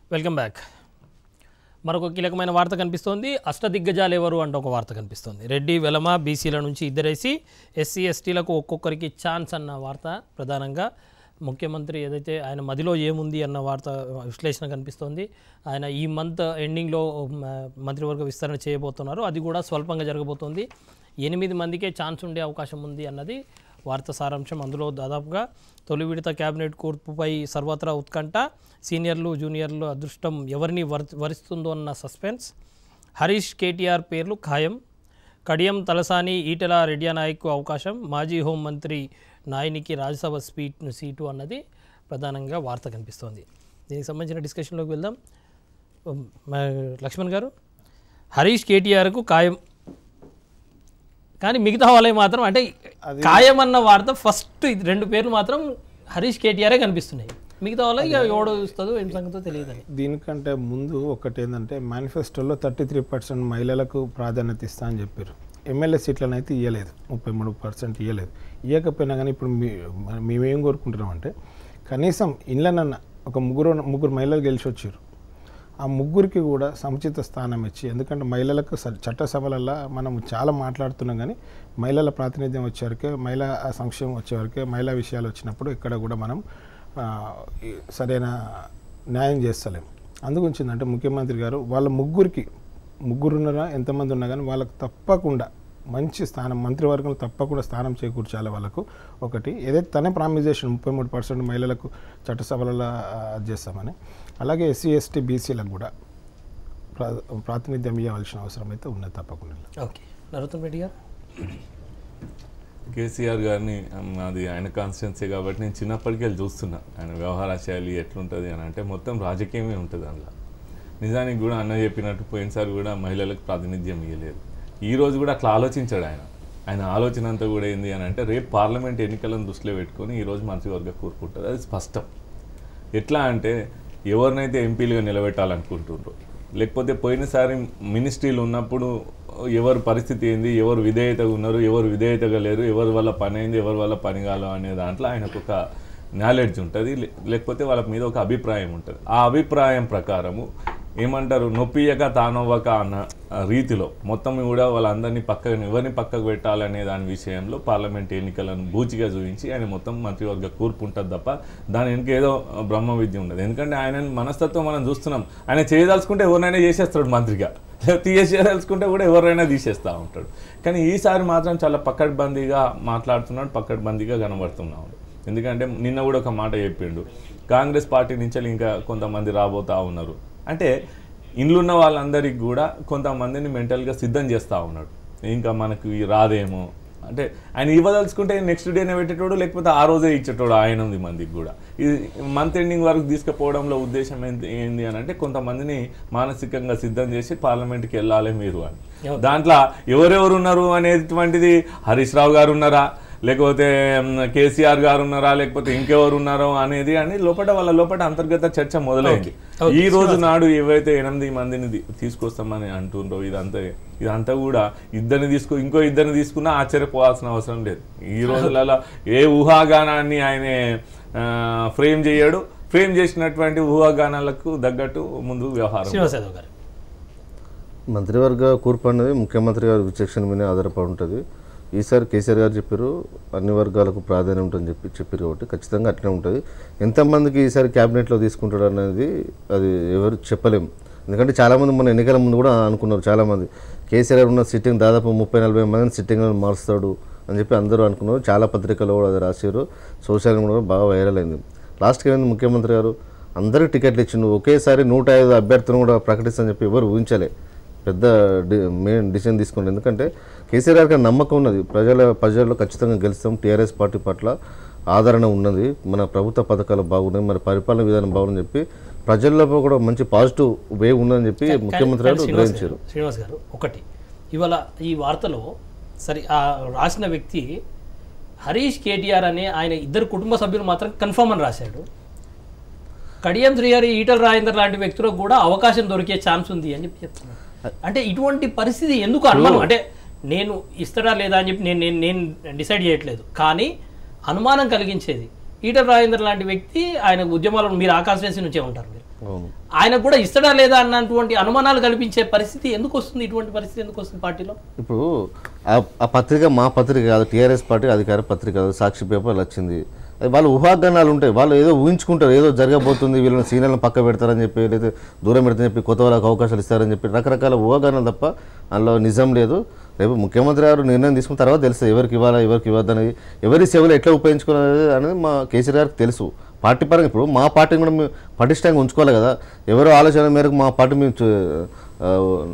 Welcome back మరొక కీలకమైన వార్త కనిపిస్తోంది అష్టదిగ్గజాలు ఎవరు అంటే ఒక వార్త కనిపిస్తోంది రెడ్డి వెలమ బీసీల నుంచి ఇద్దరేసి ఎస్సీ ఎస్టీలకు ఒక్కొక్కరికి ఛాన్స్ అన్న వార్త ప్రధానంగా ముఖ్యమంత్రి ఏదైతే ఆయన మదిలో ఏముంది అన్న వార్త విశ్లేషణ కనిపిస్తోంది ఆయన ఈ మంత్ ఎండింగ్లో మ, మంత్రివర్గ విస్తరణ చేయబోతున్నారు అది కూడా స్వల్పంగా జరగబోతోంది ఎనిమిది మందికే ఛాన్స్ ఉండే అవకాశం ఉంది అన్నది వార్త సారాంశం అందులో దాదాపుగా తొలి విడత కేబినెట్ కూర్పుపై సర్వత్రా ఉత్కంఠ సీనియర్లు జూనియర్లు అదృష్టం ఎవరిని వర్ వరిస్తుందో అన్న సస్పెన్స్ హరీష్ కేటీఆర్ పేర్లు ఖాయం కడియం తలసాని ఈటెల రెడ్డి నాయక్ అవకాశం మాజీ హోంమంత్రి నాయనికి రాజ్యసభ స్పీట్ సీటు అన్నది ప్రధానంగా వార్త కనిపిస్తోంది దీనికి సంబంధించిన డిస్కషన్లోకి వెళ్దాం ఉమ్, మా లక్ష్మణ్ గారు హరీష్ కేటీఆర్కు ఖాయం కానీ మిగతా వాళ్ళవి మాత్రం అంటే ఖాయం అన్న వార్త ఫస్ట్ ఇది రెండు పేర్లు మాత్రం హరీష్ కేటీఆరే కనిపిస్తున్నాయి మిగతా వాళ్ళకి ఇక ఎవడో చూస్తుందో ఏం సంగతో తెలియదని దీనికంటే ముందు ఒకటి ఏంటంటే మేనిఫెస్టోలో థర్టీ త్రీ పర్సెంట్ మహిళలకు ప్రాధాన్యత ఇస్తా అని చెప్పారు ఎమ్మెల్యే సీట్లను అయితే ఇవ్వలేదు ముప్పై మూడు పర్సెంట్ ఇవ్వలేదు ఇవ్వకపోయినా కానీ ఇప్పుడు మీ మన- మేమేం కోరుకుంటున్నామంటే కనీసం ఇళ్ళనన్న ఒక ముగ్గురు ముగ్గురు మహిళలు గెలిచి వచ్చారు ఆ ముగ్గురికి కూడా సముచిత స్థానం ఇచ్చి ఎందుకంటే మహిళలకు స- చట్టసభలల్లో మనం చాలా మాట్లాడుతున్నాం కానీ మహిళల ప్రాతినిధ్యం వచ్చేవరకే మహిళా సంక్షేమం వచ్చేవరకే మహిళా విషయాలు వచ్చినప్పుడు ఇక్కడ కూడా మనం ఆ, ఈ సరైన న్యాయం చేస్తలేం అందుగురించిందంటే ముఖ్యమంత్రి గారు వాళ్ళ ముగ్గురికి ముగ్గురు ఉన్నారా ఎంతమంది ఉన్నా కానీ వాళ్ళకు తప్పకుండా మంచి స్థానం మంత్రివర్గంలో తప్పకుండా స్థానం చేకూర్చాలి వాళ్ళకు ఒకటి ఏదైతే తనే ప్రామిస్ చేసిన ముప్పై మూడు పర్సెంట్ మహిళలకు చట్టసభలలో ఆ, అది చేస్తామని అలాగే ఎస్సీ ఎస్టీ బీసీలకు కూడా ప్రా ప్రాతినిధ్యం ఇవ్వాల్సిన అవసరం అయితే ఉన్నది తప్పకుండా ఓకే నరోత్తం రెడ్డి గారు కేసీఆర్ గారిని ఉమ్, అది ఆయన కాన్స్టిట్యున్సీ కాబట్టి నేను చిన్నప్పటికీ వెళ్ళి చూస్తున్నా ఆయన వ్యవహార శైలి ఎట్లుంటుంది అని అంటే మొత్తం రాజకీయమే ఉంటుంది అందులో నిజానికి కూడా అన్న చెప్పినట్టు పోయినసారి కూడా మహిళలకు ప్రాతినిధ్యం ఇవ్వలేదు ఈ రోజు కూడా అట్లా ఆలోచించాడు ఆయన ఆయన ఆలోచన అంతా కూడా ఏంది అని అంటే రేపు పార్లమెంట్ ఎన్నికలను దృష్టిలో పెట్టుకొని ఈ రోజు మంత్రివర్గ కోరుకుంటుంది అది స్పష్టం ఎట్లా అంటే ఎవరినైతే ఎంపీలుగా నిలబెట్టాలనుకుంటుండ్రో లేకపోతే పోయినసారి మినిస్ట్రీలు ఉన్నప్పుడు ఎవరు పరిస్థితి ఏంది ఎవరు విధేయతగా ఉన్నారు ఎవరు విధేయతగా లేరు ఎవరి వల్ల పని అయింది ఎవరి వల్ల పని కాదు అనే దాంట్లో ఆయనకు ఒక నాలెడ్జ్ ఉంటుంది లే- లేకపోతే వాళ్ళ మీద ఒక అభిప్రాయం ఉంటుంది ఆ అభిప్రాయం ప్రకారము ఏమంటారు నొప్పియక తానవ్వక అన్న ఆ రీతిలో మొత్తం కూడా వాళ్ళందరినీ పక్కకు ఎవరిని పక్కకు పెట్టాలనే దాని విషయంలో పార్లమెంట్ ఎన్నికలను బూచిగా చూపించి ఆయన మొత్తం మంత్రివర్గ కూర్పు ఉంటుంది తప్ప దాని వెనుక ఏదో బ్రహ్మ విద్య ఉండదు ఎందుకంటే ఆయన మనస్తత్వం మనం చూస్తున్నాం ఆయన చేయదలుచుకుంటే ఎవరినైనా చేసేస్తాడు మంత్రిగా తీసేదలుచుకుంటే కూడా ఎవరైనా తీసేస్తూ ఉంటాడు కానీ ఈసారి మాత్రం చాలా పక్కడ్బందీగా మాట్లాడుతున్నాడు పక్కడ్బందీగా కనబడుతున్నాడు ఎందుకంటే నిన్న కూడా ఒక మాట చెప్పిండు కాంగ్రెస్ పార్టీ నుంచి ఇంకా కొంతమంది రాబోతా ఉన్నారు అంటే ఇండ్లున్న వాళ్ళందరికీ కూడా కొంతమందిని మెంటల్గా సిద్ధం చేస్తూ ఉన్నాడు ఇంకా మనకు ఈ రాదేమో అంటే ఆయన ఇవ్వదలుచుకుంటే నెక్స్ట్ డేనే పెట్టేటోడు లేకపోతే ఆ రోజే ఇచ్చేటోడు ఆయన ఉంది మందికి కూడా ఇది మంత్ ఎండింగ్ వరకు తీసుకుపోవడంలో ఉద్దేశం ఏంటి ఏంది అని అంటే కొంతమందిని మానసికంగా సిద్ధం చేసి పార్లమెంట్కి వెళ్ళాలి మీరు అని దాంట్లో ఎవరెవరు ఉన్నారు అనేటువంటిది హరీష్ రావు గారు ఉన్నారా లేకపోతే మ్, కేసీఆర్ గారు ఉన్నారా లేకపోతే ఇంకెవరు ఉన్నారో అనేది అని లోపల వాళ్ళ లోపల అంతర్గత చర్చ మొదలైంది ఈ రోజు నాడు ఏవైతే ఎనిమిది మందిని ది- తీసుకొస్తామని అంటుండ్రో ఇదంతా ఇదంతా కూడా ఇద్దరిని తీసుకో ఇంకో ఇద్దరిని తీసుకున్నా ఆశ్చర్యపోవాల్సిన అవసరం లేదు ఈ రోజులలో ఏ ఊహాగానాన్ని ఆయన ఫ్రేమ్ చేయడు ఫ్రేమ్ చేసినటువంటి ఊహాగానాలకు తగ్గట్టు ముందు వ్యవహారం శ్రీనివాస్ యాదవ్ గారు మంత్రివర్గ కూర్పు అనేది ముఖ్యమంత్రి గారి విచక్షణ మీద ఆధారపడి ఉంటుంది ఈసారి కేసీఆర్ గారు చెప్పారు అన్ని వర్గాలకు ప్రాధాన్యం ఉంటుందని చెప్పి చెప్పారు కాబట్టి ఖచ్చితంగా అట్లనే ఉంటుంది ఎంతమందికి ఈసారి క్యాబినెట్లో తీసుకుంటాడు అనేది అది ఎవరు చెప్పలేము ఎందుకంటే చాలామంది మన ఎన్నికల ముందు కూడా అనుకున్నారు చాలామంది కేసీఆర్ గారు ఉన్న సిట్టింగ్ దాదాపు ముప్పై నలభై మందిని సిట్టింగ్లను మారుస్తాడు అని చెప్పి అందరూ అనుకున్నారు చాలా పత్రికల్లో కూడా అది రాశారు సోషల్ మీడియా కూడా బాగా వైరల్ అయింది లాస్ట్కి ఏమైంది ముఖ్యమంత్రి గారు అందరికి టికెట్లు ఇచ్చిండు ఒకేసారి నూట ఐదు అభ్యర్థులను కూడా ప్రకటిస్తని చెప్పి ఎవరు ఊహించలే పెద్ద డి మెయిన్ డిసిజన్ తీసుకుంది ఎందుకంటే కేసీఆర్ గారికి నమ్మకం ఉన్నది ప్రజల ప్రజల్లో ఖచ్చితంగా గెలుస్తాం టీఆర్ఎస్ పార్టీ పట్ల ఆదరణ ఉన్నది మన ప్రభుత్వ పథకాలు బాగున్నాయి మన పరిపాలన విధానం బాగుందని చెప్పి ప్రజల్లో కూడా మంచి పాజిటివ్ వే ఉందని చెప్పి ముఖ్యమంత్రి గారు శ్రీనివాస్ గ్రహించారు గారు శ్రీనివాస్ గారు ఒకటి ఇవాళ ఈ వార్తలో సరే ఆ రాసిన వ్యక్తి హరీష్ కేటీఆర్ అనే ఆయన ఇద్దరు కుటుంబ సభ్యులు మాత్రం కన్ఫర్మ్ అని రాశాడు కడియం శ్రీహరి ఈటల రాజేందర్ లాంటి వ్యక్తులకు కూడా అవకాశం దొరికే ఛాన్స్ ఉంది అని చెప్పి చెప్తున్నారు అంటే ఇటువంటి పరిస్థితి ఎందుకు అనుమానం అంటే నేను ఇస్తాడా లేదా అని చెప్పి నేను నేను నేను డిసైడ్ చేయట్లేదు కానీ అనుమానం కలిగించేది ఈటల రాజేందర్ లాంటి వ్యక్తి ఆయన ఉద్యమాలను మీరు ఆ కాన్స్టిట్యున్సీ నుంచే ఉంటారు మీరు అవును ఆయనకు కూడా ఇస్తాడా లేదా అన్నటువంటి అనుమానాలు కల్పించే పరిస్థితి ఎందుకు వస్తుంది ఇటువంటి పరిస్థితి ఎందుకు వస్తుంది పార్టీలో ఇప్పుడు ఆ- ఆ పత్రిక మా పత్రిక కాదు టీఆర్ఎస్ పార్టీ అధికార పత్రిక కాదు సాక్షి పేపర్లు వచ్చింది అది వాళ్ళు ఊహాగానాలు ఉంటాయి వాళ్ళు ఏదో ఊహించుకుంటారు ఏదో జరగబోతుంది వీళ్ళని సీనియర్లను పక్క పెడతారని చెప్పి లేదా దూరం పెడతారని చెప్పి కొత్త వాళ్ళకి అవకాశాలు ఇస్తారని చెప్పి రకరకాల ఊహాగానాలు తప్ప అందులో నిజం లేదు రేపు ముఖ్యమంత్రి గారు నిర్ణయం తీసుకున్న తర్వాత తెలుస్తుంది ఎవరికి ఇవ్వాలా ఎవరికి ఇవ్వద్దనేది ఎవరి సేవలు ఎట్లా ఉపయోగించుకోవాలి అనేది మా కేసీఆర్ గారికి తెలుసు పార్టీ పరంగా ఇప్పుడు మా పార్టీని కూడా మేము పటిష్టంగా ఉంచుకోవాలి కదా ఎవరో ఆలోచన మేరకు మా పార్టీ మేము చూ- ఆ,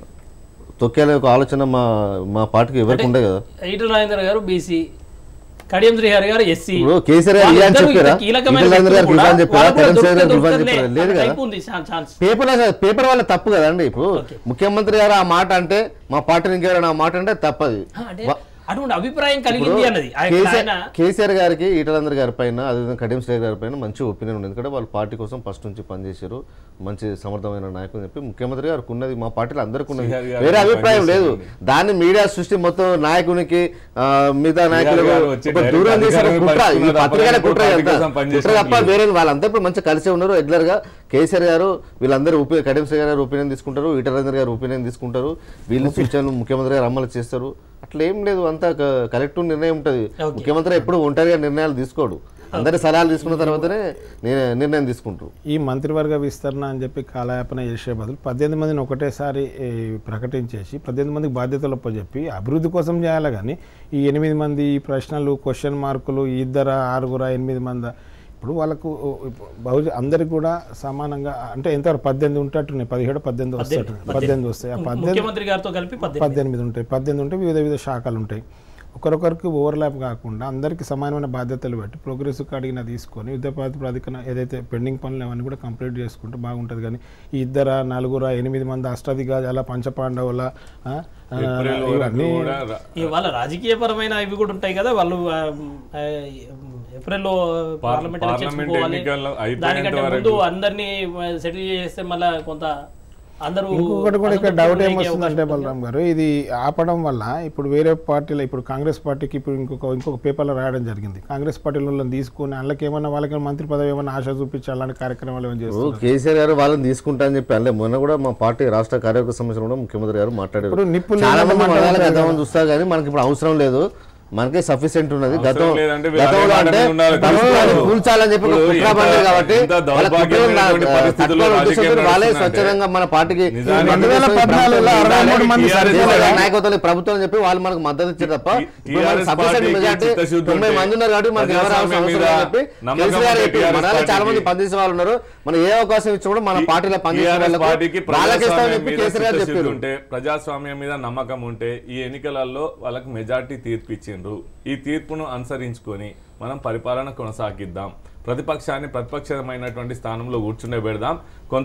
తొక్కేలే ఒక ఆలోచన మా మా పార్టీకి ఎవరికి ఉండే కదా ఈటల రాజేంద్ర గారు బీసీ కడియం శ్రీహరి గారు ఎస్సీ ఇప్పుడు కేసీఆర్ గారు ఇవ్వని చెప్పారా కీలకమైన ఈటల రాజేంద్ర గారికి వ్యక్తులు ఇవ్వని కూడా చెప్పారా వాళ్ళు కూడా కరణ్ శ్రీహరి గారికి దొరికితే ఇవ్వని చెప్పారా దొరుకుతుంది. లేదు కదా టైప్ ఉంది ఛాన్స్ ఛాన్స్ పేపర్ పేపర్ వాళ్ళ తప్పు కదండి ఇప్పుడు ముఖ్యమంత్రి గారు ఆ మాట అంటే మా పార్టీని ఇంకెవరైనా ఆ మాట అంటే తప్పది అంటే అటువంటి అభిప్రాయం కలిగింది అన్నది ఆయన కేసీఆర్ ఆయన కేసీఆర్ గారికి ఈటలందరి గారి పైన అదేవిధంగా కడియం శ్రేయర్ గారి పైన మంచి ఒపీనియన్ ఉంది ఎందుకంటే వాళ్ళు పార్టీ కోసం ఫస్ట్ నుంచి పనిచేశారు మంచి సమర్థమైన నాయకులు అని చెప్పి ముఖ్యమంత్రి గారికి ఉన్నది మా పార్టీలో అందరికీ ఉన్నది శ్రీహరి గారు వేరే అభిప్రాయం లేదు పనిచేశారండి. దాన్ని మీడియా సృష్టి మొత్తం నాయకునికి ఆ, మిగతా నాయకులకు గారు వచ్చి ఒక direct దూరం చేసిన అధికారాన్ని కుట్ర ఈ పంచుకున్నారు పత్రికల తప్ప కుట్ర పార్టీ ఎంత కోసం పనిచేసిన కుట్ర తప్ప లేదు. వేరే వాళ్ళంతా ఇప్పుడు మంచిగా కలిసే ఉన్నారు రెగ్యులర్ గా కేసీఆర్ గారు వీళ్ళందరూ ఉప కడియం శ్రీ గారు ఒపీనియన్ తీసుకుంటారు ఈటరేంద్ర గారు ఒపీనియన్ తీసుకుంటారు వీళ్ళు సూచనలు ముఖ్యమంత్రి గారు అమలు చేస్తారు అట్లా ఏం లేదు అంతా కలెక్టివ్ నిర్ణయం ఉంటుంది Okay. ముఖ్యమంత్రి ఎప్పుడు ఒంటరిగా నిర్ణయాలు తీసుకోడు అందరి సలహాలు తీసుకున్న తర్వాతనే నిర్- నిర్ణయం తీసుకుంటారు ఈ మంత్రివర్గ విస్తరణ అని చెప్పి కాలయాపన చేసే బదులు పద్దెనిమిది మందిని ఒకటేసారి ఈ, ప్రకటించేసి పద్దెనిమిది మందికి బాధ్యతలు చెప్పి అభివృద్ధి కోసం చేయాలి కానీ ఈ ఎనిమిది మంది ఈ ప్రశ్నలు క్వశ్చన్ మార్కులు ఈ ఇద్దర ఆరుగురా ఎనిమిది మంది ఇప్పుడు వాళ్ళకు ఇప్పుడు బహుశా అందరికి కూడా సమానంగా అంటే ఎంత పద్దెనిమిది ఉంటట్టున్నాయి పదిహేడు పద్దెనిమిది వస్తాయి పద్దెనిమిది వస్తాయి ఆ పద్దెనిమిది ముఖ్యమంత్రి గారితో కలిపి పద్దెనిమిది పద్దెనిమిది ఉంటాయి పద్దెనిమిది ఉంటాయి వివిధ వివిధ శాఖలు ఉంటాయి ఒకరొకరికి ఓవర్లాప్ కాకుండా అందరికీ సమానమైన బాధ్యతలు పెట్టి ప్రోగ్రెస్ అడిగిన తీసుకొని యుద్ధ ప్రాతిపదికన ఏదైతే పెండింగ్ పనులు అవన్నీ కూడా కంప్లీట్ చేసుకుంటే బాగుంటుంది కానీ ఈ ఇద్దర నలుగుర ఎనిమిది మంది అష్టాదిగాజాల పంచపాండవుల ఆ, ఆ, ఏప్రిల్ వరకు ఇవన్నీ కూడా రా- ఈ వాళ్ళ రాజకీయపరమైన ఇవి కూడా ఉంటాయి కదా వాళ్ళు ఆ, ఆ, ఏప్రిల్లో పార్లమెంట్ ఎలక్షన్స్ పార్లమెంట్ పోవాలి ఎన్నికల్లో అయిపోయేంత దానికంటే వరకు- ముందు అందరినీ సెటిల్ చేస్తే మళ్ళా కొంత అందరూ ఇంకొకటి కూడా ఇక్కడ అసంతృప్తి డౌట్ గురయ్యే ఏమొస్తుందంటే అవకాశం ఉంది. బలరాం గారు ఇది ఆపడం వల్ల ఇప్పుడు వేరే పార్టీలో ఇప్పుడు కాంగ్రెస్ పార్టీకి ఇప్పుడు ఇంకొక ఇంకొక పేపర్లో రాయడం జరిగింది కాంగ్రెస్ పార్టీలో తీసుకొని వాళ్ళకి ఏమన్నా వాళ్ళకి మంత్రి పదవి ఏమన్నా ఆశ చూపించి అలాంటి కార్యక్రమాలు ఏమైనా చేస్తారు ఇప్పుడు కేసీఆర్ గారు వాళ్ళని తీసుకుంటా అని చెప్పి అంటే మొన్న కూడా మా పార్టీ రాష్ట్ర కార్యవర్గ సంబంధించిన కూడా ముఖ్యమంత్రి గారు మాట్లాడారు ఇప్పుడు నిప్పులు చాలా మంది లేకుండా మనాల మాట్లాడతారు గతం చూస్తా కానీ మనకి ఇప్పుడు అవసరం లేదు మనకే సఫిషియెంట్ ఉన్నది అవసరం గతం లేదంటే వీళ్ళు గతంలో అదే అంటే మాట మీద ఉండాలి. గతంలో తీసుకోరు. వాళ్ళు కూల్చాలని చెప్పి ఒక ఇప్పుడు కుట్ర ఎంత- పడ్డది కాబట్టి ఎంత వాళ్ళ దౌర్భాగ్యమైనటువంటి కుట్రను పరిస్థితుల్లో తట్టుకునే రాజకీయం ఉద్దేశంతో వాళ్ళే నడుస్తుందంటే స్వచ్ఛందంగా మన పార్టీకి నిజానికి రెండు వేల పద్నాలుగులో అరవై మూడు మంది TRS సర్పంచులు కేసీఆర్ గారి పార్టీ- నాయకత్వం ప్రభుత్వం అని చెప్పి వాళ్ళు మనకు మద్దతు ఇచ్చారు తప్ప టీ- ఇప్పుడు మనకు TRS సఫిషియెంట్ పార్టీకి మెజార్టీ చిత్తశుద్ధి తొంభై ఉంటే, మంది ఉన్నారు కాబట్టి మనకి ఎవరు అవసరం ప్రజాస్వామ్యం అవసరం మీద అని చెప్పి నమ్మకం కేసీఆర్ ఉంటే చెప్పి TRS మన చాలా మంది పార్టీకి- పనిచేసే వాళ్ళు ఉన్నారు మనం ఏ అవకాశం ఇచ్చినా కూడా మన పార్టీలో పనిచేసే TRS వాళ్ళకు పార్టీకి వాళ్ళకి ఇస్తామని ప్రజాస్వామ్యం చెప్పి మీద కేసీఆర్ గారు చిత్తశుద్ధి చెప్పారు ఉంటే ప్రజాస్వామ్యం మీద నమ్మకం ఉంటే ఈ ఎన్నికలలో వాళ్ళకి మెజార్టీ తీర్పు ఇచ్చిండ్రు ఈ తీర్పును అనుసరించుకొని మనం పరిపాలన కొనసాగిద్దాం ప్రతిపక్షాన్ని ప్రతిపక్షమైనటువంటి స్థానంలో కూర్చుండబెడదాం కొంత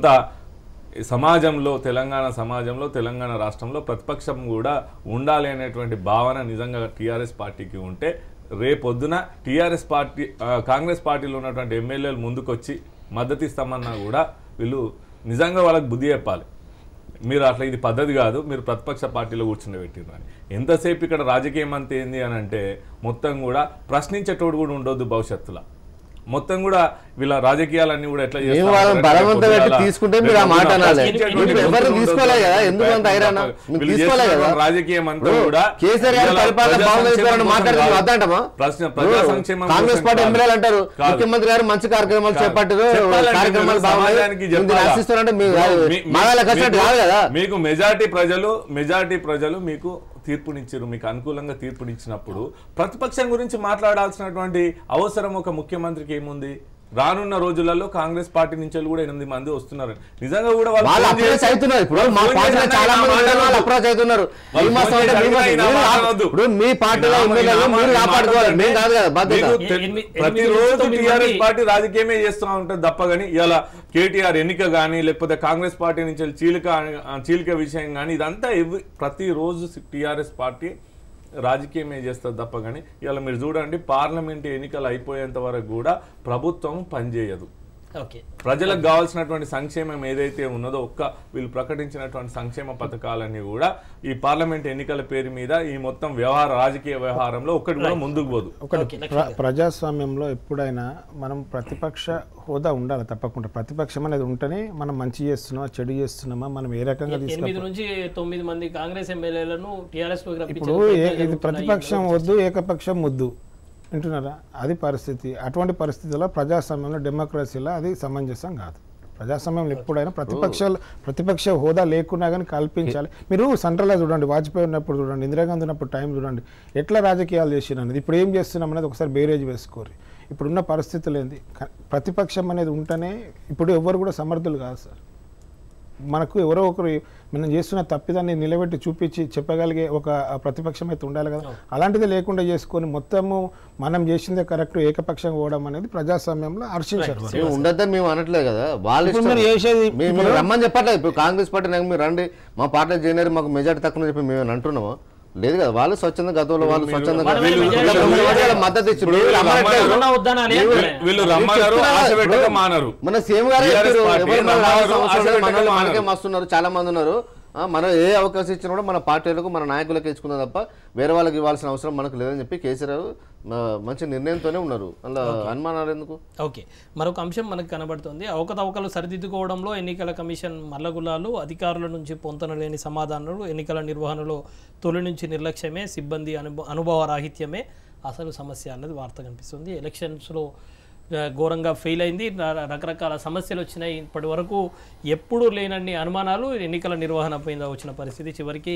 సమాజంలో తెలంగాణ సమాజంలో తెలంగాణ రాష్ట్రంలో ప్రతిపక్షం కూడా ఉండాలి అనేటువంటి భావన నిజంగా టీఆర్ఎస్ పార్టీకి ఉంటే రేపొద్దున టీఆర్ఎస్ పార్టీ ఆ, కాంగ్రెస్ పార్టీలో ఉన్నటువంటి ఎమ్మెల్యేలు ముందుకొచ్చి మద్దతు ఇస్తామన్నా కూడా వీళ్ళు నిజంగా వాళ్ళకి బుద్ధి చెప్పాలి మీరు అట్లా ఇది పద్ధతి కాదు మీరు ప్రతిపక్ష పార్టీలో కూర్చుని పెట్టిరు అని ఎంతసేపు ఇక్కడ రాజకీయం అంత ఏంది అని అంటే మొత్తం కూడా ప్రశ్నించేటోడు కూడా ఉండొద్దు భవిష్యత్తులో మొత్తం కూడా వీళ్ళ రాజకీయాలన్నీ కూడా ఎట్లా మేము చేస్తా వాళ్ళని ఉంటారంటే బలవంతం పెట్టి పొద్దుగాల తీసుకుంటే మీరు ఆ మాట రేపు అనాలి. ప్రశ్నించేటువంటి మీరు ఎవరిని గొంతులు తీసుకోలే ఉండొద్దు. కదా, ఎందుకు అంత హైరాణ? మీరు వీళ్ళు తీసుకోలే కదా? చేస్తున్న రాజకీయం అంతా ఇప్పుడు కూడా కేసీఆర్ గారి ఇవాళ పరిపాలన ప్రజా బాగుంది సంక్షేమం చెప్పారని కోసం మాట్లాడితే కాదు. వద్దంటామా? ప్రశ్న ప్రజా ఇప్పుడు సంక్షేమం కాంగ్రెస్ కోసం పార్టీ కాదు. ఎమ్మెల్యేలు అంటారు కాదు. ముఖ్యమంత్రి గారు మంచి కార్యక్రమాలు కాదు. చేపట్టారు చెప్పాలంటే కార్యక్రమాలు మీరు బాగున్నాయి సమాజానికి మీరు చెప్పాలా? ఆశిస్తారంటే మీ మీ- మీ- మా వాళ్ళకి వచ్చినట్టు మీకు- కాదు కదా మీకు మెజారిటీ ప్రజలు మెజారిటీ ప్రజలు మీకు తీర్పునిచ్చారు మీకు అనుకూలంగా తీర్పునిచ్చినప్పుడు ప్రతిపక్షం గురించి మాట్లాడాల్సినటువంటి అవసరం ఒక ముఖ్యమంత్రికి ఏముంది రానున్న రోజులలో కాంగ్రెస్ పార్టీ నుంచి కూడా ఎనిమిది మంది వస్తున్నారు నిజంగా కూడా వాళ్ళు వాళ్ళు ఫోన్ అప్రోచ్ చేసి- అవుతున్నారు ఇప్పుడు మా ఫోన్ పార్టీలో చేసి చాలా అన్నా మంది ఈ ఉన్నారు, వాళ్ళు మాట అప్రోచ్ అవుతున్నారు వాళ్ళు ఈ మాసం ఫోన్ అంటే చేసి మీ మాసం. అడిగినా మీరు ఈ మాట ఆ- అనొద్దు. ఇప్పుడు మీ పార్టీలో ఈ ఎమ్మెల్యేలు మాట- మీరు ఈ మాట కాపాడుకోవాలి అంటే మేము కాదు కదా బాధ్యత మీకు తె- ఎనిమిది- ఎనిమిది ప్రతిరోజు తొమ్మిది టీఆర్ఎస్ మంది- పార్టీ రాజకీయమే చేస్తూ ఉంటుంది తప్ప కానీ ఇలా కేటీఆర్ ఎన్నిక కానీ లేకపోతే కాంగ్రెస్ పార్టీ నుంచి చీలిక ఆ, చీలిక విషయం కానీ ఇదంతా ఎవ్రీ ప్రతిరోజు టీఆర్ఎస్ పార్టీ రాజకీయమే చేస్తుంది తప్ప కానీ ఇలా మీరు చూడండి పార్లమెంట్ ఎన్నికలు అయిపోయేంత వరకు కూడా ప్రభుత్వం పనిచేయదు ఓకే ప్రజలకు కావాల్సినటువంటి సంక్షేమం ఏదైతే ఉన్నదో ఒక్క వీళ్ళు ప్రకటించినటువంటి సంక్షేమ పథకాలన్నీ కూడా ఈ పార్లమెంట్ ఎన్నికల పేరు మీద ఈ మొత్తం వ్యవహార రాజకీయ వ్యవహారంలో ఒక్కటి కూడా ముందుకు పోదు ఒకటి ఓకే, ప్ర- ప్రజాస్వామ్యంలో ఎప్పుడైనా మనం ప్రతిపక్ష హోదా ఉండాలి తప్పకుండా ప్రతిపక్షం అనేది ఉంటేనే మనం మంచి చేస్తున్నామా చెడు చేస్తున్నామా మనం ఏ రకంగా తీసుకు ఎనిమిది నుంచి తొమ్మిది మంది కాంగ్రెస్ ఎమ్మెల్యేలను టీఆర్ఎస్ లోకి ఇప్పుడు రప్పించే ఏ- ఇది ప్రతిపక్షం వద్దు ఏకపక్షం ముద్దు వింటున్నారా అది పరిస్థితి అటువంటి పరిస్థితుల్లో ప్రజాస్వామ్యంలో డెమోక్రసీలో అది సమంజసం కాదు ప్రజాస్వామ్యంలో ఎప్పుడైనా ప్రతిపక్షాలు ప్రతిపక్ష హోదా లేకున్నా కానీ కల్పించాలి మీరు సెంట్రల్లో చూడండి వాజ్పేయి ఉన్నప్పుడు చూడండి ఇందిరాగాంధీ ఉన్నప్పుడు టైం చూడండి ఎట్లా రాజకీయాలు చేసినది ఇప్పుడు ఏం చేస్తున్నాం అనేది ఒకసారి బేరేజ్ వేసుకోరు ఇప్పుడున్న పరిస్థితులు ఏంది క- ప్రతిపక్షం అనేది ఉంటేనే ఇప్పుడు ఎవరు కూడా సమర్థులు కాదు సార్ మనకు ఎవరో ఒకరు మనం చేస్తున్న తప్పిదాన్ని నిలబెట్టి చూపించి చెప్పగలిగే ఒక ప్రతిపక్షం అయితే ఉండాలి కదా అలాంటిది లేకుండా చేసుకొని మొత్తము మనం చేసిందే కరెక్ట్ ఏకపక్షంగా పోవడం అనేది ప్రజాస్వామ్యంలో హర్షించారు వాళ్ళు. మేము ఉండొద్దని మేము అనట్లేదు కదా వాళ్ళు ఇప్పుడు మీరు చేసేది మేము మీరు రమ్మని చెప్పట్లేదు ఇప్పుడు కాంగ్రెస్ పార్టీ నాకు మీరు రండి మా పార్టీ చేయనారు మాకు మెజార్టీ తక్కువ చెప్పి మేము అంటున్నామా లేదు కదా వాళ్ళు స్వచ్ఛంద గతంలో వాళ్ళు స్వచ్ఛందంగా వాళ్ళ వీళ్ళు- majority వీళ్ళు- ఉంది. వాళ్ళ మద్దతు ఇచ్చి ఇప్పుడు మీరు వీళ్ళు రమ్మనట్లేదు. రమ్మన్నా వద్దానా అని అంటున్నా. వీళ్ళు రమ్మన్నారు చెప్తున్నా ఆశ కదా, పెట్టక ఇప్పుడు మానరు మన సీఎం గారు TRS చెప్పారు పార్టీ ఎవరు మన రమ్మన్నారు, రాష్ట్ర ఆశ సంవత్సరాలు పెట్టక మనోళ్ళు మానరు. మనకే మస్తున్నారు చాలా మంది ఉన్నారు ఆ, మనం ఏ అవకాశం ఇచ్చినా కూడా మన పార్టీలకు మన నాయకులకు ఇచ్చుకుందాం తప్ప వేరే వాళ్ళకి ఇవ్వాల్సిన అవసరం మనకు లేదని చెప్పి కేసీఆర్ ఆ, మంచి నిర్ణయంతోనే ఉన్నారు అలా అనుమానాలు ఎందుకు ఓకే మరొక అంశం మనకు కనబడుతుంది అవకతవకలు సరిదిద్దుకోవడంలో ఎన్నికల కమిషన్ మల్లగులాలు అధికారుల నుంచి పొంతనలేని సమాధానాలు ఎన్నికల నిర్వహణలో తొలి నుంచి నిర్లక్ష్యమే సిబ్బంది అనుభవ అనుభవ రాహిత్యమే అసలు సమస్య అన్నది వార్త కనిపిస్తుంది ఎలక్షన్స్లో ఆ, ఘోరంగా ఫెయిల్ అయింది ర- రకరకాల సమస్యలు వచ్చినాయి ఇప్పటి వరకు ఎప్పుడూ లేనన్ని అనుమానాలు ఎన్నికల నిర్వహణ పైన వచ్చిన పరిస్థితి చివరికి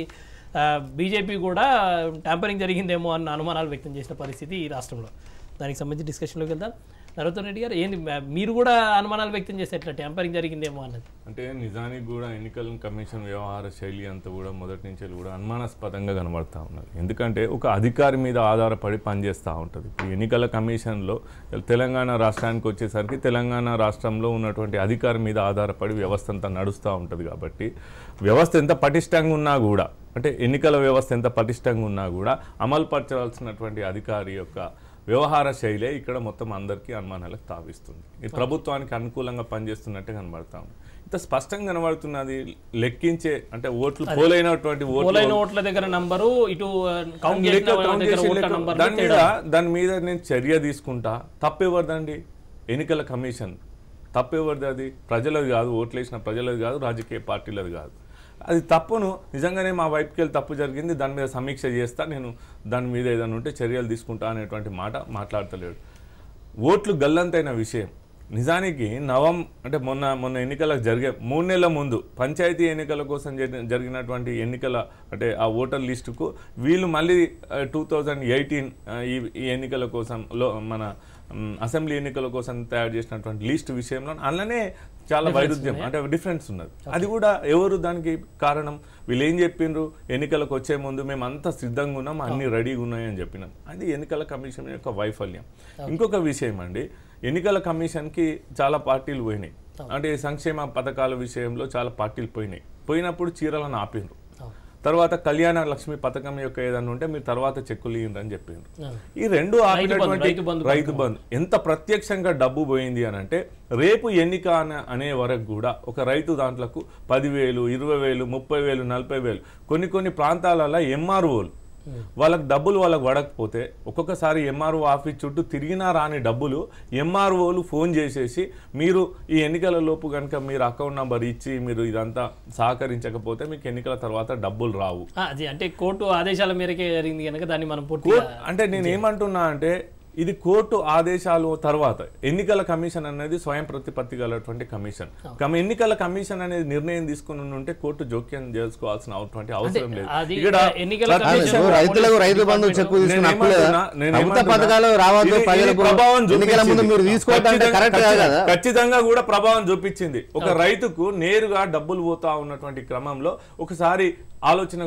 బీజేపీ కూడా ట్యాంపరింగ్ జరిగిందేమో అన్న అనుమానాలు వ్యక్తం చేసిన పరిస్థితి ఈ రాష్ట్రంలో దానికి సంబంధించి డిస్కషన్లోకి వెళ్దాం నరోత్తమ్ రెడ్డి గారు ఏంది మ- మీరు కూడా అనుమానాలు వ్యక్తం చేస్తే ఎట్లా ట్యాంపరింగ్ జరిగిందేమో అన్నది అంటే నిజానికి కూడా ఎన్నికల కమిషన్ వ్యవహార శైలి అంతా కూడా మొదటి నుంచి కూడా అనుమానాస్పదంగా కనబడతా ఉన్నది ఎందుకంటే ఒక అధికారి మీద ఆధారపడి పనిచేస్తూ ఉంటుంది ఇప్పుడు ఎన్నికల కమిషన్లో తెలంగాణ రాష్ట్రానికి వచ్చేసరికి తెలంగాణ రాష్ట్రంలో ఉన్నటువంటి అధికారి మీద ఆధారపడి వ్యవస్థ అంతా నడుస్తూ ఉంటుంది కాబట్టి వ్యవస్థ ఎంత పటిష్టంగా ఉన్నా కూడా అంటే ఎన్నికల వ్యవస్థ ఎంత పటిష్టంగా ఉన్నా కూడా అమలు పరచాల్సినటువంటి అధికారి యొక్క వ్యవహార శైలే ఇక్కడ మొత్తం అందరికీ అనుమానాలకు తావిస్తుంది ఈ ప్రభుత్వానికి అనుకూలంగా పనిచేస్తున్నట్టే కనబడతా ఉంది ఇంత స్పష్టంగా కనబడుతున్నది లెక్కించే అంటే ఓట్లు పోలైనటువంటి ఓట్లు పోలైన ఓట్ల దగ్గర నంబరు ఇటు కౌంట్ లెక్క చేసిన కౌంట్ దగ్గర చేసి ఓట్ల లెక్క- నంబర్ దాని మీద దాని మీద నేను చర్య తీసుకుంటా తప్పెవరిదండి ఎన్నికల కమిషన్ తప్పెవరిది అది ప్రజలది కాదు ఓట్లేసిన ప్రజలది కాదు రాజకీయ పార్టీలది కాదు అది తప్పును నిజంగానే మా వైపుకి వెళ్ళి తప్పు జరిగింది దాని మీద సమీక్ష చేస్తా నేను దాని మీద ఏదైనా ఉంటే చర్యలు తీసుకుంటా అనేటువంటి మాట మాట్లాడతలేడు ఓట్లు గల్లంతైన విషయం నిజానికి నవం అంటే మొన్న మొన్న ఎన్నికలకు జరిగే మూడు నెలల ముందు పంచాయతీ ఎన్నికల కోసం జరి- జరిగినటువంటి ఎన్నికల అంటే ఆ ఓటర్ లిస్టుకు వీళ్ళు మళ్ళీ టూ థౌజండ్ ఎయిటీన్ ఈ ఈ ఎన్నికల కోసం లో మన మ్, అసెంబ్లీ ఎన్నికల కోసం తయారు చేసినటువంటి లిస్ట్ విషయంలో అందులోనే చాలా వైరుధ్యం అంటే డిఫరెన్స్ ఉన్నది అది కూడా ఎవరు దానికి కారణం వీళ్ళు ఏం చెప్పిండ్రు ఎన్నికలకు వచ్చే ముందు మేము అంతా సిద్ధంగా ఉన్నాం అన్ని రెడీగా ఉన్నాయని చెప్పినాం అది ఎన్నికల కమిషన్ యొక్క వైఫల్యం ఇంకొక విషయం అండి ఎన్నికల కమిషన్కి చాలా పార్టీలు పోయినాయి అంటే సంక్షేమ పథకాల విషయంలో చాలా పార్టీలు పోయినాయి పోయినప్పుడు చీరలను ఆపిండ్రు తర్వాత కళ్యాణ లక్ష్మి పథకం యొక్క ఏదైనా ఉంటే మీరు తర్వాత చెక్కులు ఇయ్యండి అని చెప్పిండ్రు ఈ రెండు ఆపినటువంటి రైతు బంధు రైతు బంధు ఎంత ప్రత్యక్షంగా డబ్బు పోయింది అని అంటే రేపు ఎన్నిక అన- అనే వరకు కూడా ఒక రైతు దాంట్లకు పదివేలు ఇరవై వేలు ముప్పై వేలు నలభై వేలు కొన్ని కొన్ని ప్రాంతాలలో ఎంఆర్ఓలు వాళ్ళకి డబ్బులు వాళ్ళకి పడకపోతే ఒక్కొక్కసారి ఎంఆర్ఓ ఆఫీస్ చుట్టూ తిరిగినా రాని డబ్బులు ఎంఆర్ఓలు ఫోన్ చేసేసి మీరు ఈ ఎన్నికల లోపు కనుక మీరు అకౌంట్ నంబర్ ఇచ్చి మీరు ఇదంతా సహకరించకపోతే మీకు ఎన్నికల తర్వాత డబ్బులు రావు ఆ, అది అంటే కోర్టు ఆదేశాల మేరకే జరిగింది కనుక దాన్ని మనం పూర్తిగా కోర్టు అంటే నేను ఏమంటున్నా అంటే ఇది కోర్టు ఆదేశాలు తర్వాత ఎన్నికల కమిషన్ అనేది స్వయం ప్రతిపత్తి గలటువంటి కమిషన్ కమ- ఎన్నికల కమిషన్ అనేది నిర్ణయం తీసుకుని ఉంటే కోర్టు జోక్యం చేసుకోవాల్సిన అటువంటి అవసరం లేదు అది ఇక్కడ ఎన్నికల ప్రతి- కమిషన్ ఇప్పుడు రైతులకు రైతు బంధు చెక్కు నేను తీసుకున్న హక్కు లేదా ఏమంటున్నా- నేను ప్రభుత్వ ఏమంటున్నా? పథకాలు రావద్దు ఇది- ఇది ప్రజలకు ప్రభావం ఎన్నికల ముందు చూపించింది. మీరు తీసుకోవద్దంటే ఖచ్చితంగా- కరెక్ట్ కాదు కదా ఖచ్చితంగా కూడా ప్రభావం చూపించింది ఒక రైతుకు నేరుగా డబ్బులు పోతా ఉన్నటువంటి క్రమంలో ఒకసారి ఆలోచన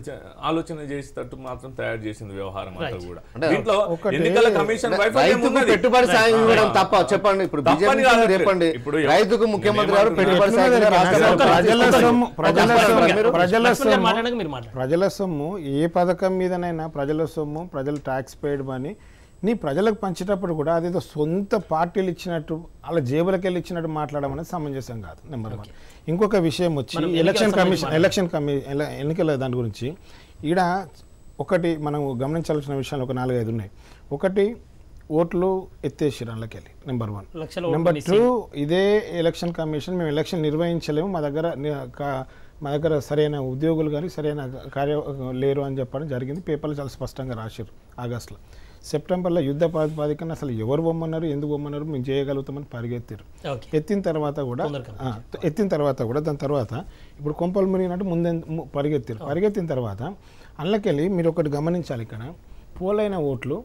ఆలోచన చేసేటట్టు మాత్రం తయారు చేసింది వ్యవహారం అంతా కూడా దీంట్లో ఎన్నికల కమిషన్ వైఫల్యం రైతుకు ఉన్నది. పెట్టుబడి సాయం ఇవ్వడం తప్ప చెప్పండి ఇప్పుడు తప్పని బీజేపీ కాదు. చెప్పండి ఇప్పుడు రైతుకు ముఖ్యమంత్రి గారు నేనేమంటున్నా? పెట్టుబడి సాయం ఇవ్వడం రాష్ట్ర అసలు ప్రభుత్వం ప్రజల తీసుకుంటుంది. సొమ్ము ప్రజల ఒక సొమ్ము మీరు ప్రజల లక్ష్మణ్ గారు సొమ్ము మాట్లాడక మీరు మాట్లాడండి ప్రజల సొమ్ము ఏ పథకం మీదనైనా ప్రజల సొమ్ము ప్రజల ట్యాక్స్ పేడ్ మనీ నీ ప్రజలకు పంచేటప్పుడు కూడా అదేదో సొంత పార్టీలు ఇచ్చినట్టు వాళ్ళ జేబులకు వెళ్ళి ఇచ్చినట్టు మాట్లాడడం అనేది సమంజసం కాదు నెంబర్ వన్ ఇంకొక విషయం వచ్చి మనం ఎన్నికల ఎలక్షన్ సంబంధించి కమిషన్ ఎలక్షన్ కమి ఎల- ఎన్నికల దాని గురించి ఈడ ఒకటి మనం గమనించాల్సిన విషయాలు ఒక నాలుగైదు ఉన్నాయి ఒకటి ఓట్లు ఎత్తేసిరు అందులోకెళ్ళి నెంబర్ వన్ లక్షల ఓట్లు నెంబర్ missing. టూ ఇదే ఎలక్షన్ కమిషన్ మేము ఎలక్షన్ నిర్వహించలేము మా దగ్గర ని- కా- మా దగ్గర సరైన ఉద్యోగులు కానీ సరైన కార్య లేరు అని చెప్పడం జరిగింది పేపర్లు చాలా స్పష్టంగా రాశారు ఆగస్టులో సెప్టెంబర్లో యుద్ధ ప్రాతిపాదికన అసలు ఎవరు బొమ్మన్నారు ఎందుకు బొమ్మన్నారు మేము చేయగలుగుతామని పరిగెత్తారు ఓకే ఎత్తిన తర్వాత కూడా తొందరగా ఆ, ఎత్తిన తర్వాత కూడా దాని తర్వాత ఇప్పుడు కొంపలు మునిగినట్టు ముందే ము- పరిగెత్తారు పరిగెత్తిన తర్వాత అందులోకెళ్ళి మీరు ఒకటి గమనించాలి ఇక్కడ పోలైన ఓట్లు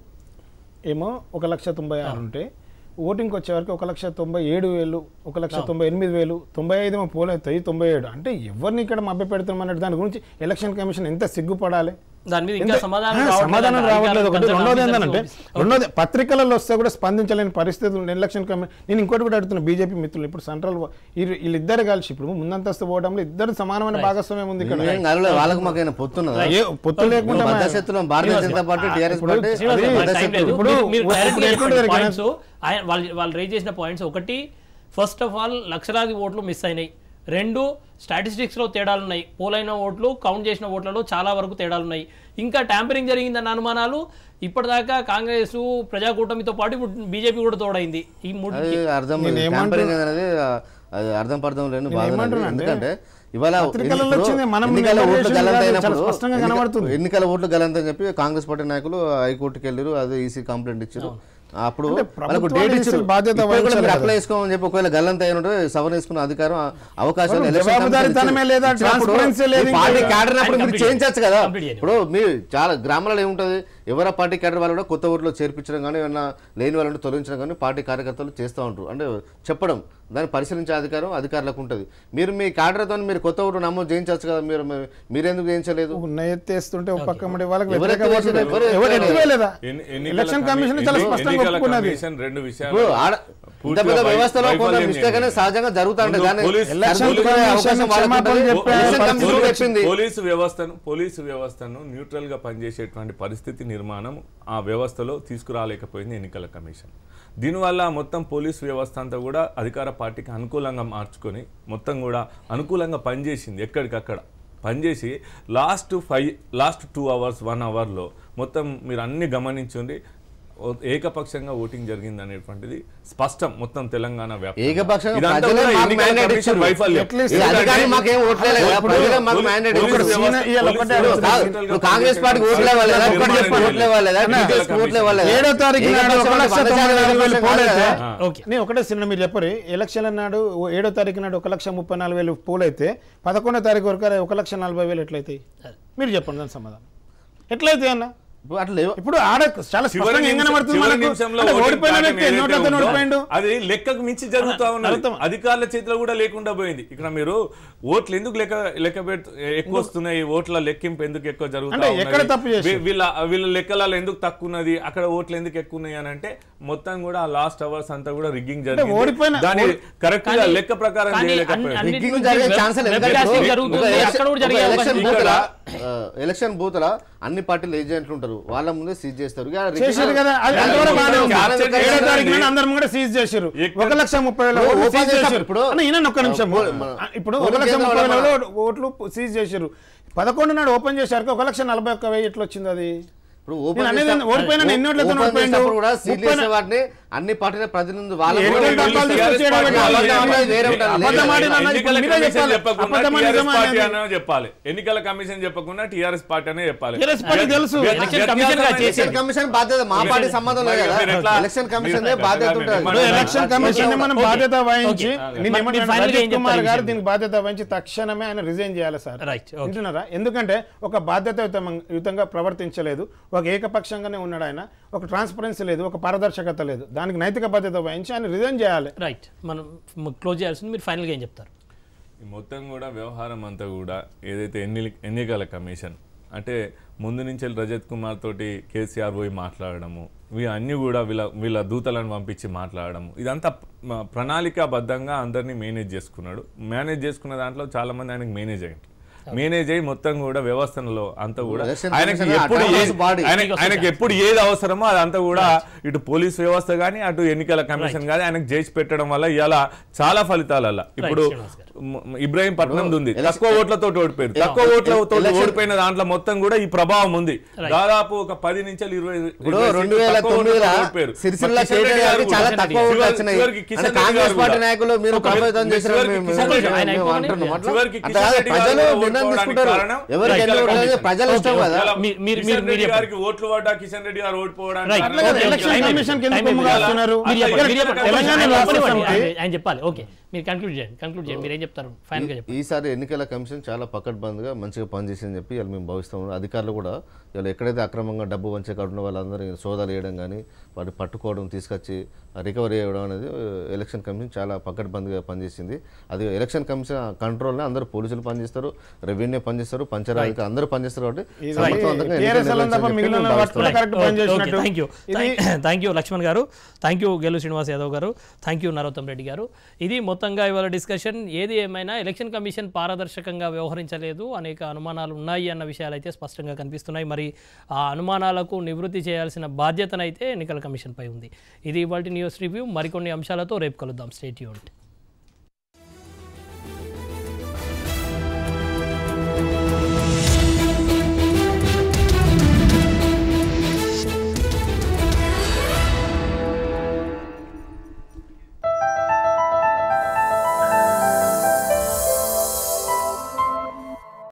ఏమో ఒక లక్ష తొంభై ఆరు ఉంటే ఓటింగ్కి వచ్చే వరకు ఒక లక్ష తొంభై ఏడు వేలు ఒక లక్ష తొంభై ఎనిమిది వేలు తొంభై ఐదు ఏమో పోల్ అవుతాయి తొంభై ఏడు అంటే ఎవరిని ఇక్కడ మభ్య పెడుతున్నాం అన్నట్టు దాని గురించి ఎలక్షన్ కమిషన్ ఎంత సిగ్గుపడాలి దాని మీద ఇంకా ఎంత- సమాధానం ఆ, రావట్లేదు సమాధానం అంట. రావట్లేదు ఒకటి అధికారులు రెండోది కొంచెం ఏంటంటే ఆఫీసర్స్ రెండోది పత్రికలలో వస్తే కూడా స్పందించలేని పరిస్థితి ఉంది ఎలక్షన్ కమిషన్ నేను ఇంకోటి కూడా అడుగుతున్నా బీజేపీ మిత్రులు ఇప్పుడు సెంట్రల్ వీళ్ళిద్దరు కలిసి ఇప్పుడు ముందంతస్తు పోవడంలో ఇద్దరు సమానమైన భాగస్వామ్యం ఉంది ఇక్కడ ఏం కలవలేదు వాళ్ళకి మాకైనా పొత్తున్నదా ఏ పొత్తు లేకుండా మా- భద్రశత్రులం భారతీయ జనతా పార్టీ టీఆర్ఎస్ ఇప్పుడు పార్టీ శ్రీనివాస్ గారు, మనకి టైం లేదు. ఇప్పుడు మీరు- మీరు ఇప్పుడు direct గా ఎట్లుంటుంది చెప్పండి ఇక్కడ? points. ఆయన వాళ్ళు వాళ్ళు రేజ్ చేసిన పాయింట్స్ ఒకటి ఫస్ట్ ఆఫ్ ఆల్ లక్షలాది ఓట్లు మిస్ అయినాయి రెండు స్టాటిస్టిక్స్ లో తేడాలు ఉన్నాయి పోలైన ఓట్లు కౌంట్ చేసిన ఓట్లలో చాలా వరకు తేడాలు ఉన్నాయి ఇంకా ట్యాంపరింగ్ జరిగిందన్న అనుమానాలు ఇప్పటిదాకా కాంగ్రెస్ ప్రజాకూటమితో పాటు ఇప్పుడు బీజేపీ కూడా తోడైంది ఈ మూడు అది అర్థం నేను ఏమంటున్నా- ట్యాంపరింగ్ అనేది అది అర్థం పర్థం లేని బాధ అనేది. ఏమంటున్నా అంటే, ఎందుకంటే ఇవాళ పత్రికలలో ఇప్పుడు వచ్చింది, మనం ఎన్నికల నిన్న ఓట్లు చేసింది గలంత కాదు, అయినప్పుడు చాలా స్పష్టంగా ఎన్నిక- కనబడుతుంది. ఎన్నికల ఓట్లు గలంత అని చెప్పి కాంగ్రెస్ పార్టీ నాయకులు హైకోర్టుకి వెళ్ళారు అదే ఈసీ కంప్లైంట్ ఇచ్చారు అప్పుడు అంటే వాళ్ళకు ప్రభుత్వాలు డేట్ ఇచ్చిన ఇచ్చారు బాధ్యత ఇప్పుడు కూడా వహించాలి మీరు కదా. అప్లై చేసుకోమని చెప్పి ఒకవేళ గల్లంత అయిన ఉంటే సవరణ చేసుకున్న అధికారం అవకాశం అవును, ఎలక్షన్ కమిషన్ జవాబుదారీతనమే ఇచ్చింది. లేదా, ఇచ్చినప్పుడు transparency లేదు మీ ఇంకా. పార్టీ క్యాడర్ అప్పుడు ఆయన మీరు complete చేయించచ్చు కదా complete చేయండి. ఇప్పుడు మీరు చాలా గ్రామాలలో ఏముంటుంది ఎవరి పార్టీ క్యాడర్ వాళ్ళు కూడా కొత్త ఊర్లో చేర్పించడం కానీ ఏమన్నా లేని వాళ్ళని తొలగించడం కానీ పార్టీ కార్యకర్తలు చేస్తూ ఉంటారు అంటే చెప్పడం దాన్ని పరిశీలించే అధికారం అధికారులకు ఉంటుంది మీరు మీ క్యాడర్తో మీరు కొత్త ఊరు నమోదు చేయించవచ్చు కదా మీరు మీరెందుకు చేయించలేదు ఉన్న ఎత్తేస్తుంటే ఒక పక్క మరి వాళ్ళకి ఎవరు వ్యతిరేక ఓట్లు ఎత్తేసారు? ఎవరు ఎవరు ఎత్తేసారు? ఎత్తుకోలేదా ఎన్ని- ఎన్నికల ఎలక్షన్ కమి- కమిషన్ చాలా ఎన్ని- స్పష్టంగా ఎన్నికల ఒప్పుకున్నది కమిషన్ రెండు విషయాలు ఇప్పుడు ఆడ ఇంత పూర్తిగా పెద్ద వై- వ్యవస్థలో కొంత వైఫల్యం మిస్టేక్ అనేది ఏంది? సహజంగా జరుగుతూ ఉంటుంది ముందు దాన్ని పోలీస్- ఎలక్షన్ సరిదిద్దుకునే కమిషన్ అవకాశం వాళ్ళకు క్షమాపణ ఉంటుంది. చెప్పే ఎలక్షన్ పరిస్థితి కమిషన్ చెప్పింది పోలీసు వ్యవస్థను పోలీసు వ్యవస్థను న్యూట్రల్ గా పనిచేసేటువంటి పరిస్థితి నిర్మాణం ఆ వ్యవస్థలో తీసుకురాలేకపోయింది ఎన్నికల కమిషన్ దీనివల్ల మొత్తం పోలీసు వ్యవస్థ అంతా కూడా అధికార పార్టీకి అనుకూలంగా మార్చుకొని మొత్తం కూడా అనుకూలంగా పనిచేసింది ఎక్కడికక్కడ పనిచేసి last five last two hours one అవర్లో మొత్తం మీరు అన్ని గమనించండి ఓ- ఏకపక్షంగా ఓటింగ్ జరిగింది అనేటువంటిది స్పష్టం మొత్తం తెలంగాణ వ్యాప్తంగా. ఏకపక్షంగా ఇదంతా ప్రజలే కూడా మాకు ఎన్నికల mandate కమిషన్ ఇచ్చారు. వైఫల్యం. At least ఈ అధికారులు మాకేం ఓట్లేదు కదా, ఇప్పుడు ప్రజలే మాకు పోలీసు- mandate పోలీసు ఇచ్చారు. వ్యవస్థ- సీన- ఇవాళ పోలీసు ఒకటే వ్యవస్థ కాదు, digital గా ఇప్పుడు కాంగ్రెస్ పార్టీకి పనిచేసే ఓట్లే వాళ్ళేదా నిర్మాణం ఒక్కటి చెప్పండి చేయలేదు. ఓట్లే వాళ్ళేదా ఎన్నికల డీటెయిల్స్ ఓట్లే వాళ్ళేదా ఏడో తారీఖు నాడు ఒక లక్ష ఏకపక్షంగా తొంభై నాలుగు వేలు పోల్ అయితే ఆ. ఓకే నేను ఒకటే సినిమా మీరు చెప్పరు ఎలక్షన్ల నాడు ఓ ఏడో తారీఖు నాడు ఒక లక్ష ముప్పై నాలుగు వేలు పోల్ అయితే పదకొండో తారీఖు వరకు అరే ఒక లక్ష నలభై వేలు ఎట్లయితాయి మీరు చెప్పండి దాని సమాధానం ఎట్లయితాయి అన్న ఇప్పుడు అట్లా లేవు. ఇప్పుడు ఆడ చాలా చివరి స్పష్టంగా ఏం నిమిషం- కనబడుతుంది చివరి మనకు? నిమిషంలో అంటే ఓటింగ్ ఓడిపోయిన ప్యాటర్న్ వ్యక్తి ఏదైతే నోట్లతో ఉందో, ఓడిపోయిండు అది లెక్కకు మించి జరుగుతా ఉన్నది అర్థం. అధికారుల చేతిలో కూడా లేకుండా పోయింది ఇక్కడ మీరు ఓట్లు ఎందుకు లెక్క లెక్క పెట్టు ఎక్కువ వస్తున్నాయి ఓట్ల లెక్కింపు ఎందుకు ఎక్కువ జరుగుతా అంటే ఎక్కడ ఉన్నది? తప్పు చేశారు? వీ- వీళ్ళ వీళ్ళ లెక్కలలో ఎందుకు తక్కువ ఉన్నది అక్కడ ఓట్లు ఎందుకు ఎక్కువ ఉన్నాయి అని అంటే మొత్తం కూడా ఆ లాస్ట్ అవర్స్ అంతా కూడా రిగ్గింగ్ జరిగింది ఓడిపోయిన- దాని ఓడి- కరెక్ట్ గా కానీ- లెక్క ప్రకారం కానీ చేయలేకపోయారు అన్ని- రిగ్గింగ్ అన్నిటి జరిగే నుంచి ఛాన్స్ లేదు. వెబ్ ఎందుకంటే కాస్టింగ్ ఇప్పుడు జరుగుతుంది. ఒక ఎలక్షన్- అక్కడ కూడా ఒక జరిగే ఎలక్షన్ అవకాశం బూతుల ఇక్కడ- ఆ, ఎలక్షన్ బూతుల అన్ని పార్టీలు ఏజెంట్లు ఉంటారు వాళ్ళ ముందే సీజ్ చేస్తారు ఇక రిగ్గింగ్ చేశారు కదా అది కానీ అంతవరకు బాగానే ఉంది. క్యాప్చర్ ఏడో చేశారు తారీఖు నాడు అండి. అందరం కూడా సీజ్ చేశారు ఎక్కడ- ఒక లక్ష ముప్పై వేల ఇప్పుడు ఓట్లు ఓపెన్ సీజ్ చేశారు. చేశారు ఇప్పుడు- అన్న, ఈయన ఒక్క నిమిషం ఇప్పుడు మన- ఇప్పుడు ఓపెన్ ఒక లక్ష చేసిన ముప్పై వేల వాళ్ళ- ఓట్లు సీజ్ చేశారు పదకొండు నాడు ఓపెన్ చేశారు ఒక లక్ష నలభై ఒక్క వెయ్యి ఎట్లా వచ్చింది అది ఇప్పుడు నేను ఓపెన్ అనేది చేసిన- ఓడిపోయినా ఓ- ఎన్నోట్లతో ఓపెన్ ఓడిపోయిండు. చేసినప్పుడు కూడా సీల్ ముప్పై చేసే వాటిని అన్ని పార్టీల ప్రతినిధులు వాళ్ళ ఎన్నికల కూడా డబ్బాలు వీళ్ళు తీసుకొచ్చి TRS చేయడం పార్టీ వల్ల వాళ్ళ దాంట్లో వేరే ఉంటుంది. అబద్ధం ఆడిన అన్న ఎన్నికల ఇప్పుడు మీరే కమిషన్ చెప్పాలి. చెప్పకుండా అబద్ధమా TRS నిజమా పార్టీ అనేది? అనే చెప్పాలి ఎన్నికల కమిషన్ చెప్పకుండా టిఆర్ఎస్ పార్టీ అనే చెప్పాలి TRS పార్టీ తెలుసు. వ్యత్యాసం ఎలక్షన్ ఏంటి? కమిషన్ గా చేసేది. ఎలక్షన్ కమిషన్ బాధ్యత మా పార్టీ సంబంధం లేదు మరి కదా మీరు ఎట్లా- ఎలక్షన్ కమిషన్ మీరు బాధ్యత మీరు ఉంటుంది ఇప్పుడు ఎలక్షన్ ఓకే. కమిషన్ మనం ఓకే. బాధ్యత వహించి ఓకే. నేను మరి ఏమంటున్నాను, మీరు final గా ఏం రజత్ కుమార్ చెప్తారు ఈ గారు విషయం? దీనికి బాధ్యత వహించి తక్షణమే ఆయన రిజైన్ చేయాలి సార్ రైట్ ఓకే వింటున్నారా ఎందుకంటే ఒక బాధ్యతాయుతంగా ప్రవర్తించలేదు ఒక ఏకపక్షంగానే ఉన్నాడు ఆయన ఒక ట్రాన్స్పరెన్సీ లేదు ఒక పారదర్శకత లేదు దానికి నైతిక బాధ్యత వహించి ఆయన రిజైన్ చేయాలి రైట్ మనం క్లోజ్ చేయాల్సింది మీరు ఫైనల్గా ఏం చెప్తారు ఈ మొత్తం కూడా వ్యవహారం అంతా కూడా ఏదైతే ఎన్ని ఎన్నికల కమిషన్ అంటే ముందు నుంచి రజత్ కుమార్ తోటి కేసీఆర్ పోయి మాట్లాడడము ఇవి అన్నీ కూడా వీళ్ళ వీళ్ళ దూతలను పంపించి మాట్లాడడము ఇదంతా మ- ప్రణాళికాబద్ధంగా అందరినీ మేనేజ్ చేసుకున్నాడు మేనేజ్ చేసుకున్న దాంట్లో చాలామంది ఆయనకు మేనేజ్ అయ్యింది మేనేజ్ అయ్యి మొత్తం కూడా వ్యవస్థలో అంతా కూడా Election ఆయనకి Commission ఎప్పుడు autonomous ఏది- body. ఆయన- ఆయనకి ఎప్పుడు ఏది అవసరమో అదంతా కూడా ఇటు పోలీస్ వ్యవస్థ కానీ అటు ఎన్నికల కమిషన్ కానీ ఆయనకు చేసి పెట్టడం వల్ల ఇవాళ చాలా ఫలితాల ఇప్పుడు శ్రీనివాస్ గారు. మ- ఇబ్రాహీం పట్నం ఉంది election- తక్కువ ఓట్లతో ఓడిపోయారు తక్కువ ఓట్లతో election- ఓడిపోయిన దాంట్లో మొత్తం కూడా ఈ ప్రభావం ఉంది దాదాపు ఒక పది నుంచి ఇరవై ఇప్పుడు ఇరవై రెండు సీట్లు వేల తక్కువ తొమ్మిదిలో ఓట్లతో ఓడిపోయారు. సిరిసిల్ల మరి కిషన్ రెడ్డి కేటీఆర్ గారు గారికి చాలా కూడా తక్కువ ఓట్లు చివరికి- వచ్చినాయి చివరికి కిషన్ అంటే రెడ్డి కాంగ్రెస్ గారు పార్టీ కూడా- నాయకులు మీరు ఒక ప్రభావితం చివరికి చేసిన కిషన్ మేము- రెడ్డి గారు ఆయన మేము అయిపోగానే అంటున్నాం. అట్లా- చివరికి అంటే కిషన్ రెడ్డి గారు ప్రజలు ఓడిపోవడానికి నిర్ణయం తీసుకుంటారు కారణం ఎవరికి ఎన్ని ఎన్నికల ఓట్లు అనేది కమిషన్. ప్రజల ఇష్టం ఓకే, కదా ఓకే. మీ- మీరు- కిషన్ మీరు రెడ్డి చెప్పండి. గారికి ఓట్లు పడ్డా కిషన్ రెడ్డి గారు ఓడిపోవడానికి రైట్. కారణం అట్లా ఓకే, ఎలక్షన్ ఓకే. కమిషన్ కింద టైం కొమ్ము అయిపోయింది. కాస్తున్నారు. మీరు చెప్పండి, మీరు చెప్పండి. తెలంగాణ ఆయన రాష్ట్ర చెప్పండి, సమితి ఆయన- ఆయన చెప్పాలి ఓకే మీరు కన్క్లూడ్ చేయండి కన్క్లూడ్ చేయండి మీరు ఏం చెప్తారు ఫైన్ గా చెప్పండి ఈసారి ఎన్నికల కమిషన్ చాలా పకడ్బందీగా మంచిగా పనిచేసిందని చెప్పి ఇలా మేము భావిస్తాము అధికారులు కూడా ఇలా ఎక్కడైతే అక్రమంగా డబ్బు వంచే కాకుండా వాళ్ళందరూ సోదాలు చేయడం కానీ వాటిని పట్టుకోవడం తీసుకొచ్చి రికవరీ చేయడం అనేది ఎలక్షన్ కమిషన్ చాలా పకడ్బందీగా పనిచేసింది అది ఎలక్షన్ కమిషన్ కంట్రోల్నే అందరూ పోలీసులు పనిచేస్తారు రెవెన్యూ పనిచేస్తారు పంచాయతీ అందరూ పనిచేస్తారు కాబట్టి ఇది సమర్థవంతంగా ఎన్నికలు TRS వాళ్ళని తప్ప నిర్వహించాలని చెప్పి మిగిలిన మేము వాటి కూడా భావిస్తున్నాం. కరెక్ట్ పని చేసినట్టు thank you thank you Lakshman garu thank you గెలు శ్రీనివాస్ యాదవ్ గారు థ్యాంక్ యూ నరోత్తం రెడ్డి గారు ఇది మొత్తంగా ఇవాళ డిస్కషన్ ఏది ఏమైనా ఎలక్షన్ కమిషన్ పారదర్శకంగా వ్యవహరించలేదు అనేక అనుమానాలు ఉన్నాయి అన్న విషయాలు అయితే స్పష్టంగా కనిపిస్తున్నాయి మరి ఆ అనుమానాలకు నివృత్తి చేయాల్సిన బాధ్యతనైతే ఎన్నికల కమిషన్పై ఉంది ఇది ఇవాళ న్యూస్ రివ్యూ మరికొన్ని అంశాలతో రేపు కలుద్దాం స్టేట్ యూనిట్